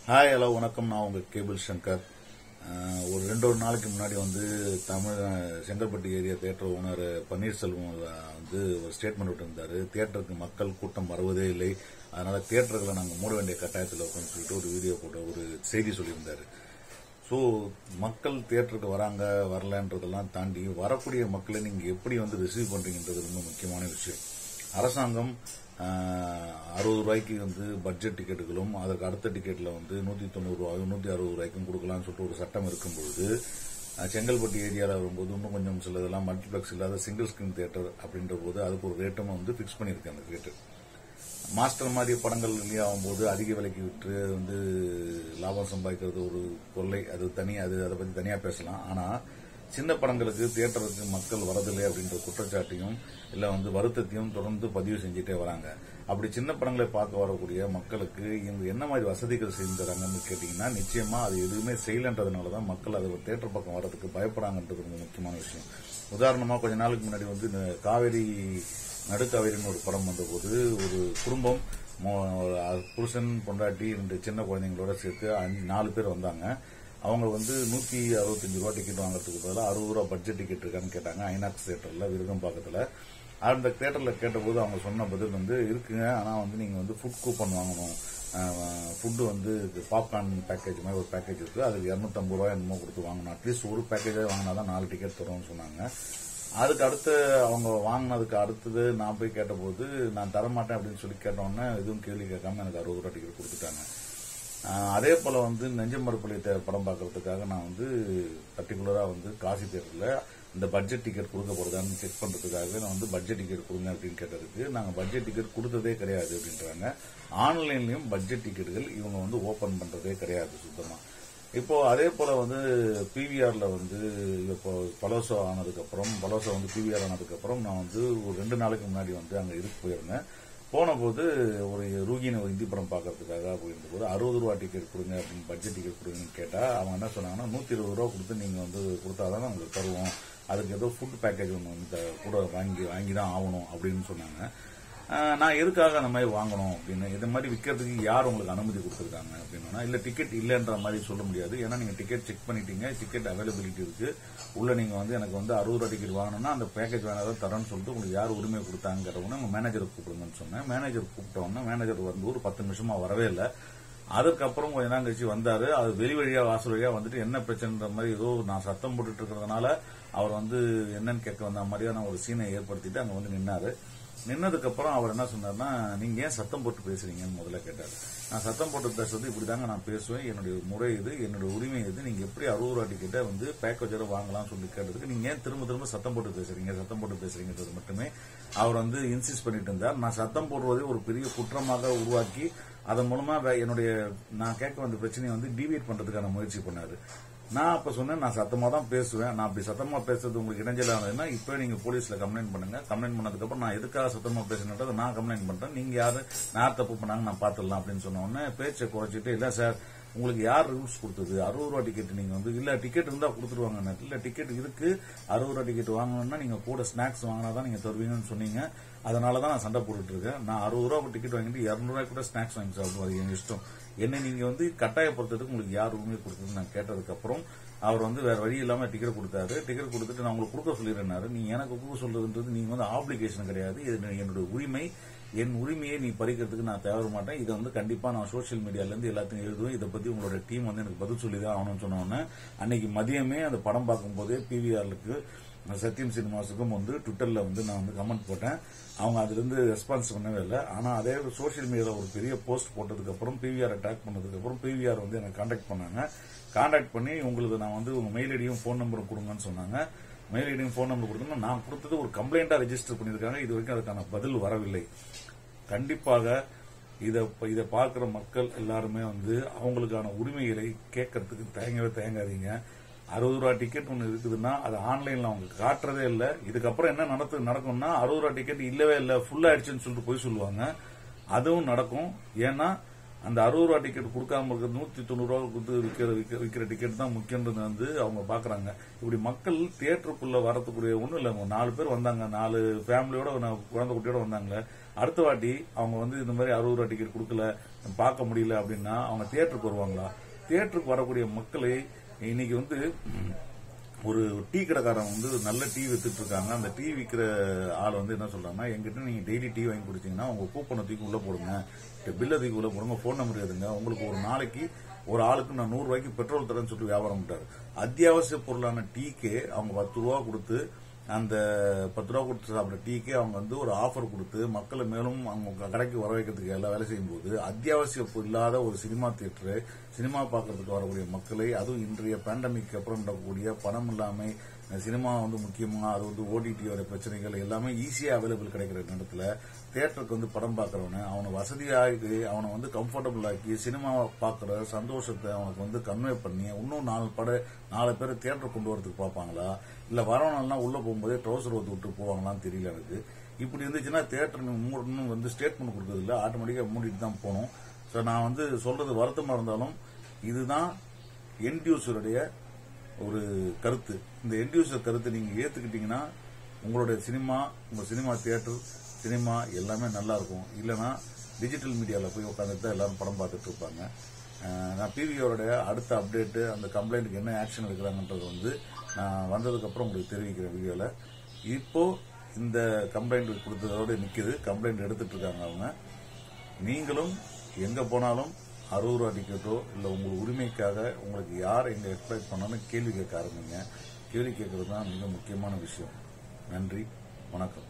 hi hello வணக்கம் நான் உங்க கேபிள் சங்கர் அஹ், ஒரு ரெண்டு ஒரு நாளைக்கு முன்னாடி வந்து தமிழ் அஹ், Chengalpattu area theatre owner Panneerselvam அஹ், வந்து ஒரு ஸ்டேட்மெண்ட் விட்டுருந்தாரு தியேட்டருக்கு மக்கள் கூட்டம் வருவதே இல்லை அதனால தியேட்டர்களை நாங்கள் மூட வேண்டிய கட்டாயத்தில் இருக்கோம்னு சொல்லிட்டு ஒரு வீடியோ போட்ட ஒரு செய்தி சொல்லியிருந்தாரு ஸோ மக்கள் தியேட்டருக்கு வராங்க வரலன்றதெல்லாம் தாண்டி வரக்கூடிய மக்களை நீங்கள் எப்படி வந்து ரிசீவ் பண்றீங்கன்றது ரொம்ப முக்கியமான விஷயம் அரசாங்கம் அறுபது ரூபாய்க்கு வந்து பட்ஜெட் டிக்கெட்டுகளும் அதற்கு அடுத்த டிக்கெட்டில் வந்து நூற்றி தொண்ணூறு ரூபாயும் நூற்றி அறுபது ரூபாய்க்கும் கொடுக்கலாம்னு சொல்லிட்டு ஒரு சட்டம் இருக்கும் பொழுது அஹ், செங்கல்பட்டு ஏரியாவில் வரும்போது இன்னும் கொஞ்சம் சிலதெல்லாம் மல்டிப்ளெக்ஸ் இல்லாத சிங்கிள் ஸ்கிரீன் தியேட்டர் அப்படின்ற போது அதுக்கு ஒரு ரேட்டும் வந்து ஃபிக்ஸ் பண்ணியிருக்கு அந்த தியேட்டர் மாஸ்டர் மாதிரி படங்கள் ரிலீஸ் ஆகும்போது அதிக விலைக்கு விற்று வந்து லாபம் சம்பாதிக்கிறது ஒரு கொள்ளை அது தனி அது அதை பற்றி தனியாக பேசலாம் ஆனால் சின்ன படங்களுக்கு தியேட்டருக்கு மக்கள் வரதில்லை அப்படின்ற குற்றச்சாட்டையும் இல்லை வந்து வருத்தத்தையும் தொடர்ந்து பதிவு செஞ்சுட்டே வராங்க அப்படி சின்ன படங்களை பார்க்க வரக்கூடிய மக்களுக்கு இவங்க என்ன மாதிரி வசதிகள் செய்து தராங்கன்னு கேட்டிங்கன்னா நிச்சயமா அது எதுவுமே செய்யலன்றதுனால தான் மக்கள் அது தேட்டர் பக்கம் வர்றதுக்கு பயப்படாங்கன்றது ரொம்ப முக்கியமான விஷயம் உதாரணமாக கொஞ்ச நாளுக்கு முன்னாடி வந்து இந்த காவேரி நடுக்காவேரின்னு ஒரு படம் வந்தபோது ஒரு குடும்பம் மோ- அஹ் புருஷன் பொண்டாட்டி ரெண்டு சின்ன குழந்தைங்களோட சேர்த்து அஞ்சு நாலு பேர் வந்தாங்க அவங்க வந்து நூத்தி அறுபத்தஞ்சு ரூபா டிக்கெட் வாங்குறதுக்கு பதிலாக அறுபது ரூபா பட்ஜெட் டிக்கெட் இருக்கான்னு கேட்டாங்க ஐநாக்ஸ் தியேட்டர்ல விருகம்பாக்கத்துல அந்த தியேட்டர்ல கேட்டபோது அவங்க சொன்ன பதில் வந்து இருக்குங்க ஆனா வந்து நீங்க வந்து ஃபுட் கூப்பன் வாங்கணும் ஃபுட்டு வந்து பாப்கார்ன் பேக்கேஜ் மாதிரி ஒரு பேக்கேஜ் இருக்கு அதுக்கு இரநூத்தம்பது ரூபாய் என்னமோ கொடுத்து வாங்கணும் அட்லீஸ்ட் ஒரு பேக்கேஜாக வாங்கினா தான் நாலு டிக்கெட் தரும்னு சொன்னாங்க அதுக்கு அடுத்து அவங்க வாங்கினதுக்கு அடுத்தது நான் போய் கேட்டபோது நான் தரமாட்டேன் அப்படின்னு சொல்லி கேட்டோன்னே எதுவும் கேள்வி கேட்காம எனக்கு அறுபது ரூபா டிக்கெட் கொடுத்துட்டாங்க ஆஹ் அதே போல வந்து நெஞ்சம் மறுப்பள்ளி படம் பார்க்கறதுக்காக நான் வந்து பர்டிகுலரா வந்து காசி தேட்டர்ல இந்த பட்ஜெட் டிக்கெட் கொடுக்க போறதான்னு செக் பண்றதுக்காக நான் வந்து பட்ஜெட் டிக்கெட் கொடுங்க அப்படின்னு கேட்டதுக்கு நாங்க பட்ஜெட் டிக்கெட் கொடுத்ததே கிடையாது அப்படின்றாங்க ஆன்லைன்லயும் பட்ஜெட் டிக்கெட்டுகள் இவங்க வந்து ஓபன் பண்றதே கிடையாது சுத்தமா இப்போ அதே போல வந்து பிவிஆர்ல வந்து இப்போ பலோசோ ஆனதுக்கு அப்புறம் பலோசோ வந்து பிவிஆர் ஆனதுக்கு அப்புறம் நான் வந்து ஒரு ரெண்டு நாளைக்கு முன்னாடி வந்து அங்க இருக்கு போயிருந்தேன் போன போது ஒரு ரூகின ஒரு ஹிந்தி படம் பார்க்கறதுக்காக போயிருந்த போது அறுபது ரூபா டிக்கெட் கொடுங்க அப்படின்னு பட்ஜெட் டிக்கெட் கொடுங்கன்னு கேட்டா அவங்க என்ன சொன்னாங்கன்னா நூத்தி இருபது ரூபா கொடுத்து நீங்க வந்து கொடுத்தாதான் உங்களுக்கு தருவோம் அதுக்கு ஏதோ ஃபுட் பேக்கேஜ் ஒன்று வந்து கூட வாங்கி வாங்கி தான் ஆகணும் அப்படின்னு சொன்னாங்க ஆஹ் நான் எதுக்காக அந்த மாதிரி வாங்கணும் அப்படின்னு இது மாதிரி விற்கிறதுக்கு யார் உங்களுக்கு அனுமதி கொடுத்துருக்காங்க அப்படின்னா இல்ல டிக்கெட் இல்லைன்ற மாதிரி சொல்ல முடியாது ஏன்னா நீங்க டிக்கெட் செக் பண்ணிட்டீங்க டிக்கெட் அவைலபிலிட்டி இருக்கு உள்ள நீங்க வந்து எனக்கு வந்து அறுபது ரூபா டிக்கெட் வாங்கணும்னா அந்த பேக்கேஜ் வேணாதான் தரேன்னு சொல்லிட்டு உங்களுக்கு யார் உரிமை கொடுத்தாங்கிறவங்க உங்க மேனேஜரை கூப்பிடுங்கன்னு சொன்னேன் மேனேஜர் கூப்பிட்டோன்னே மேனேஜர் வந்து ஒரு பத்து நிமிஷமா வரவே இல்லை அதுக்கப்புறம் கொஞ்ச நேரம் கழிச்சு வந்தாரு அது வெளி வழியா வாசல் வழியா வந்துட்டு என்ன பிரச்சனைன்ற மாதிரி ஏதோ நான் சத்தம் போட்டுட்டு இருக்கிறதுனால அவர் வந்து என்னன்னு கேட்க வந்த மாதிரியான ஒரு சீனை ஏற்படுத்திட்டு அங்க வந்து நின்னாரு நின்னதுக்கு அப்புறம் அவர் என்ன சொன்னார்னா நீங்க ஏன் சத்தம் போட்டு பேசுறீங்கன்னு முதல்ல கேட்டார் நான் சத்தம் போட்டு பேசுறது இப்படிதாங்க நான் பேசுவேன் என்னுடைய முறை இது என்னுடைய உரிமை இது நீங்க எப்படி அறுபது ரூபா டிக்கெட்டை வந்து பேக்கேஜோட வாங்கலாம்னு சொல்லி கேட்டதுக்கு நீங்க ஏன் திரும்ப திரும்ப சத்தம் போட்டு பேசுறீங்க சத்தம் போட்டு பேசுறீங்கன்றது மட்டுமே அவர் வந்து இன்சிஸ்ட் பண்ணிட்டு இருந்தார் நான் சத்தம் போடுவதை ஒரு பெரிய குற்றமாக உருவாக்கி அதன் மூலமா வே- என்னுடைய நான் கேட்க வந்த பிரச்சனையை வந்து டிவியேட் பண்றதுக்கான முயற்சி பண்ணாரு நான் அப்ப சொன்னேன் நான் சத்தமா தான் பேசுவேன் நான் அப்படி சத்தமா பேசுறது உங்களுக்கு இடைஞ்சலா இருந்ததுன்னா இப்போ நீங்க போலீஸ்ல கம்ப்ளைண்ட் பண்ணுங்க கம்ப்ளைண்ட் பண்ணதுக்கு அப்புறம் நான் எதுக்காக சத்தமா பேசுனதை நான் கம்ப்ளைண்ட் பண்றேன் நீங்க யாரு நான் தப்பு பண்ணாங்க நான் பாத்துடலாம் அப்படின்னு சொன்ன உடனே பேச்சை குறைச்சிட்டு இல்ல சார் உங்களுக்கு யார் ரூல்ஸ் கொடுத்தது அறுபது ரூபா டிக்கெட் நீங்க வந்து இல்ல டிக்கெட் இருந்தா கொடுத்துருவாங்க இல்ல டிக்கெட் இருக்கு அறுபது ரூபா டிக்கெட் வாங்கணும்னா நீங்க கூட ஸ்நாக்ஸ் வாங்கினா தான் நீங்க தருவீங்கன்னு சொன்னீங்க அதனால தான் நான் சண்டை போட்டுட்டு இருக்கேன் நான் அறுபது ரூபா டிக்கெட் வாங்கிட்டு இரநூறு ரூபாய் கூட ஸ்நாக்ஸ் வாங்கி சாப்பிடுவாரு என் இஷ்டம் என்ன நீங்க வந்து கட்டாயப்படுத்துறதுக்கு உங்களுக்கு யார் உரிமை கொடுத்ததுன்னு நான் கேட்டதுக்கு அப்புறம் அவர் வந்து வேற வழி இல்லாம டிக்கெட் கொடுத்தாரு டிக்கெட் கொடுத்துட்டு நான் உங்களுக்கு கொடுக்க சொல்லிடுறேனாரு நீ எனக்கு கொடுக்க சொல்றதுன்றது நீங்க வந்து ஆப்ளிகேஷன் கிடையாது இது என்னுடைய உரிமை என் உரிமையை நீ பறிக்கிறதுக்கு நான் தேவை மாட்டேன் இதை வந்து கண்டிப்பா நான் சோஷியல் மீடியால இருந்து எல்லாத்தையும் எழுதுவேன் இதை பத்தி உங்களோட டீம் வந்து எனக்கு பதில் சொல்லி தான் ஆகணும்னு சொன்ன உடனே அன்னைக்கு மதியமே அந்த படம் பார்க்கும்போதே பிவிஆர்லுக்கு சத்யம் சினிமாஸுக்கும் வந்து ட்விட்டர்ல வந்து நான் வந்து கமெண்ட் போட்டேன் அவங்க அதுல இருந்து ரெஸ்பான்ஸ் பண்ணவே இல்லை ஆனா அதே சோஷியல் மீடியால ஒரு பெரிய போஸ்ட் போட்டதுக்கு அப்புறம் பிவிஆர் அட்டாக் பண்ணதுக்கு அப்புறம் பிவிஆர் வந்து எனக்கு கான்டாக்ட் பண்ணாங்க கான்டாக்ட் பண்ணி உங்களுக்கு நான் வந்து உங்க மெயில் ஐடியும் ஃபோன் நம்பரும் கொடுங்கன்னு சொன்னாங்க மெயில் ஐடியும் ஃபோன் நம்பர் கொடுத்தோம்னா நான் கொடுத்தது ஒரு கம்ப்ளைண்டா ரெஜிஸ்டர் பண்ணியிருக்காங்க இது வரைக்கும் அதுக்கான பதில் வரவில்லை கண்டிப்பாக இத இதை பார்க்கிற மக்கள் எல்லாருமே வந்து அவங்களுக்கான உரிமைகளை கேட்கறதுக்கு தயங்கவே தயங்காதீங்க அறுபது ரூபா டிக்கெட் ஒன்று இருக்குதுன்னா அது ஆன்லைன்ல அவங்க காட்டுறதே இல்லை இதுக்கப்புறம் என்ன நடத்து நடக்கும்னா அறுபது ரூபா டிக்கெட் இல்லவே இல்லை ஃபுல் ஆயிடுச்சுன்னு சொல்லிட்டு போய் சொல்லுவாங்க அதுவும் நடக்கும் ஏன்னா அந்த அறுபது ரூபா டிக்கெட் கொடுக்காம இருக்கிற நூத்தி தொண்ணூறு ரூபா கொடுத்து விற்கிற விற்கிற- விற்கிற டிக்கெட் தான் முக்கியன்றது வந்து அவங்க பாக்குறாங்க இப்படி மக்கள் தியேட்டருக்குள்ள வரத்துக்குரிய ஒண்ணும் இல்ல அவங்க நாலு பேர் வந்தாங்க நாலு ஃபேமிலியோட நான் குழந்தை குட்டியோட வந்தாங்க அடுத்த வாட்டி அவங்க வந்து இந்த மாதிரி அறுபது ரூபா டிக்கெட் கொடுக்கல பார்க்க முடியல அப்படின்னா அவங்க தியேட்டருக்கு வருவாங்களா தியேட்டருக்கு வரக்கூடிய மக்களை இன்னைக்கு வந்து ஒரு டீ கடைக்காரன் வந்து நல்ல டீ வித்துட்டு இருக்காங்க அந்த டீ விற்கிற ஆள் வந்து என்ன சொல்றாங்கன்னா எங்கிட்ட நீங்க டெய்லி டீ வாங்கி குடிச்சீங்கன்னா உங்க கூப்பனை தூக்கி உள்ள போடுங்க பில்லை தூக்கி உள்ள போடுங்க போன் நம்பர் எதுங்க உங்களுக்கு ஒரு நாளைக்கு ஒரு ஆளுக்கு நான் நூறு ரூபாய்க்கு பெட்ரோல் தரேன்னு சொல்லிட்டு வியாபாரம் பண்ணிட்டாரு அத்தியாவசிய பொருளான டீக்கு அவங்க பத்து ரூபா கொடுத்து அந்த பத்து ரூபா கொடுத்து சாப்பிட்ற டீக்கு அவங்க வந்து ஒரு ஆஃபர் கொடுத்து மக்களை மேலும் அவங்க கடைக்கு வர வைக்கிறதுக்கு எல்லாம் வேலை செய்யும்போது அத்தியாவசிய பொருள் இல்லாத ஒரு சினிமா தியேட்டரு சினிமா பார்க்கறதுக்கு வரக்கூடிய மக்களை அதுவும் இன்றைய பேண்டமிக் அப்புறம் நடக்கக்கூடிய பணம் இல்லாமை சினிமா வந்து முக்கியமா அது வந்து ஓடிடியோட பிரச்சனைகள் எல்லாமே ஈஸியா அவைலபிள் கிடைக்கிற நேரத்துல தியேட்டருக்கு வந்து படம் பார்க்கறவன அவனை வசதியாகி அவனை வந்து கம்ஃபர்டபுள் ஆக்கி சினிமா பார்க்குற சந்தோஷத்தை அவனுக்கு வந்து கன்வே பண்ணி இன்னும் நாலு பட நாலு பேர் தியேட்டர் கொண்டு வரதுக்கு பார்ப்பாங்களா இல்ல வரவனெல்லாம் உள்ள போகும்போதே ட்ரௌசர் ஊத்து விட்டு போவாங்களான்னு தெரியல எனக்கு இப்படி இருந்துச்சுன்னா தியேட்டர் மூடணும் வந்து ஸ்டேட்மெண்ட் கொடுக்கறது இல்ல ஆட்டோமேட்டிக்கா மூடிட்டு தான் போகணும் ஸோ நான் வந்து சொல்றது வருத்தமா இருந்தாலும் இதுதான் என்டியூசருடைய ஒரு கருத்து இந்த என்டியூசர் கருத்தை நீங்க ஏத்துக்கிட்டீங்கன்னா உங்களுடைய சினிமா உங்க சினிமா தியேட்டர் சினிமா எல்லாமே நல்லா இருக்கும் இல்லைன்னா டிஜிட்டல் மீடியாவில் போய் உட்காந்துட்டு தான் எல்லாரும் படம் பார்த்துட்டு இருப்பாங்க அஹ் நான் பிவியோடைய அடுத்த அப்டேட்டு அந்த கம்ப்ளைண்ட்டுக்கு என்ன ஆக்ஷன் எடுக்கிறாங்கன்றது வந்து நான் வந்ததுக்கப்புறம் உங்களுக்கு தெரிவிக்கிறேன் வீடியோவில் இப்போ இந்த கம்ப்ளைண்ட் கொடுத்ததோட நிற்கிது கம்ப்ளைண்ட் எடுத்துட்டு இருக்காங்க அவங்க நீங்களும் எங்க போனாலும் அறுபது ரூபா டிக்கெட்டோ இல்லை உங்கள் உரிமைக்காக உங்களுக்கு யார் எங்க எக்ஸ்பெக்ட் பண்ணாலும் கேள்வி கேட்க ஆரம்பிங்க கேள்வி கேட்கறது தான் மிக முக்கியமான விஷயம் நன்றி வணக்கம்